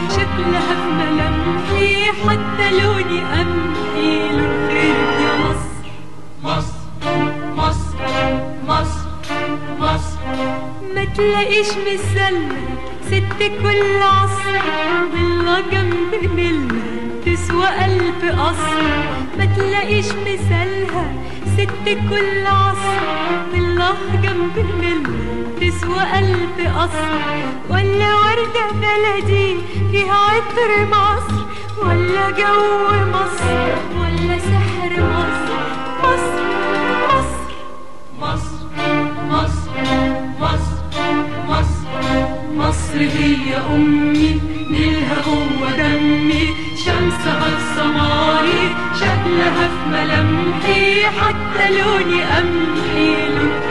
شكلها في ملامحي حتى لوني قمحي لون خيرك يا مصر مصر مصر مصر مصر ما تلاقيش مثلها ست كل عصر ضلة جنب ملة تسوى ألف قصر ما تلاقيش مثلها ست كل عصر ضلة جنب ملة تسوى ألف قصر ولا وردة بلدي فيها عطر مصر ولا جو مصر ولا سحر مصر مصر مصر مصر مصر مصر مصر مصر هي أمي نيلها جوه دمي شمسها في سماري شكلها في ملامحي حتى لوني قمحي لون